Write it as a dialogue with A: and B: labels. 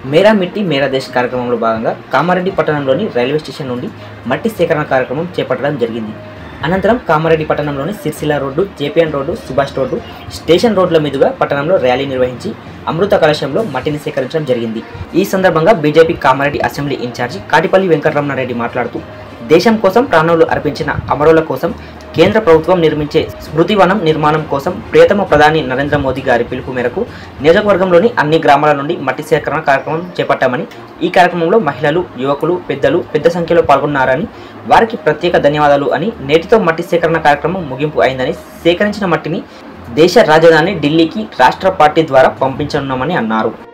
A: మేరా మిట్టి మేరా దేశ్ కార్యక్రమంలో భాగంగా కామారెడ్డి పట్టణంలోని రైల్వే స్టేషన్ నుండి మట్టి సేకరణ కార్యక్రమం చేపట్టడం జరిగింది అనంతరం కామారెడ్డి పట్టణంలోని Sircilla road JPN road Subhash road station రోడ్ల మీదుగా పట్టణంలో ర్యాలీ నిర్వహించి అమృత కలశంలో మట్టిని సేకరించడం జరిగింది ఈ సందర్భంగా BJP Kamareddy assembly incharge Katipalli Venkataramana Reddy మాట్లాడుతూ దేశం కోసం ప్రాణాలు అర్పించిన అమరుల కోసం కేంద్ర ప్రభుత్వం నిర్మించే స్మృతివనం నిర్మాణం కోసం ప్రియతమ ప్రధాని నరేంద్ర మోదీ గారి పిలుపు మేరకు నియోజకవర్గంలోని అన్ని గ్రామాల నుండి మట్టి సేకరణ కార్యక్రమం చేపట్టామని ఈ కార్యక్రమంలో మహిళలు యువకులు పెద్దలు పెద్ద సంఖ్యలో పాల్గొన్నారని వారికి ప్రత్యేక ధన్యవాదాలు అని నేటితో మట్టి సేకరణ కార్యక్రమం ముగింపు అయిందని సేకరించిన మట్టిని దేశ రాజధాని ఢిల్లీకి రాష్ట్ర పార్టీ ద్వారా పంపించనున్నామని అన్నారు